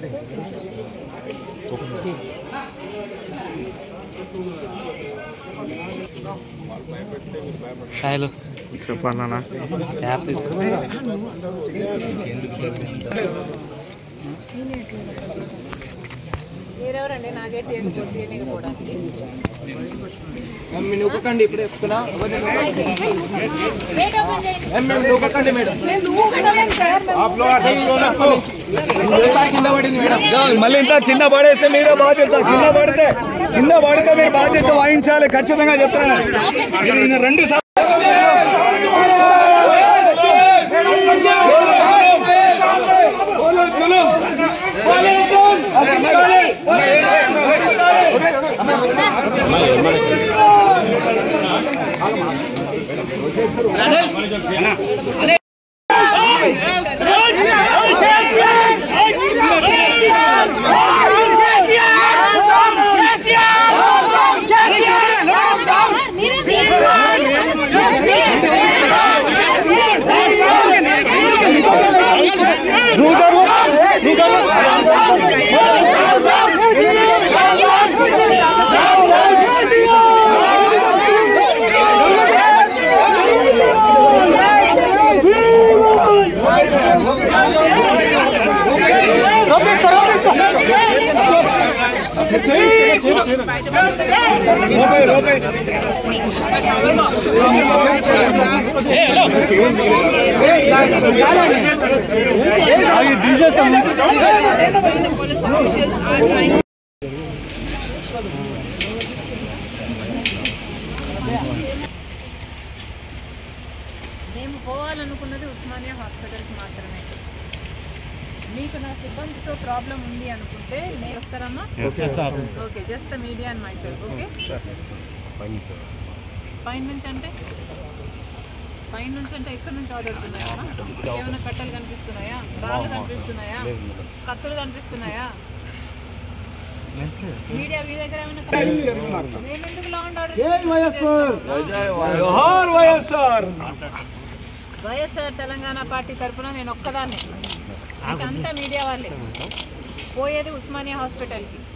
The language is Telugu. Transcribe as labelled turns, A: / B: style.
A: ఛాయలు
B: చెప్పన్నా
A: ట్యాప్ తీసుకో
C: మీరెవరండి నాగేటి తీయకపోవడానికి
D: నూకండి ఇప్పుడే చెప్తున్నా నూకండి మేడం కింద పడింది మేడం
B: మళ్ళీ ఇంత కింద పడేస్తే మీరే బాధ్యత కింద పడితే కింద పడితే మీరు బాధ్యత వహించాలి ఖచ్చితంగా చెప్తున్నాను ఇది ఈయన రెండు సార్లు
C: The police officials are trying మేము పోవాలనుకున్నది ఉస్మానియా హాస్పిటల్కి మాత్రమే మీకు నా సిబ్బందితో ప్రాబ్లం ఉంది అనుకుంటే నేను వస్తారమ్మా okay just the media and myself okay పైన నుంచి అంటే పైన నుంచి అంటే ఎక్కడి నుంచి ఆర్డర్స్ ఉన్నాయా ఏమైనా కట్టలు కనిపిస్తున్నాయా రాళ్ళు కనిపిస్తున్నాయా కత్తులు కనిపిస్తున్నాయా మీడియా మీ దగ్గర ఏమైనా కనిపిస్తున్నాయా? మేము ఎందుకు లా అండ్ ఆర్డర్
B: జోహార్ వైఎస్ఆర్
C: వైఎస్ఆర్ తెలంగాణ పార్టీ తరఫున నేను ఒక్కదాన్ని అంతా మీడియా వాళ్ళే పోయేది ఉస్మానియా హాస్పిటల్కి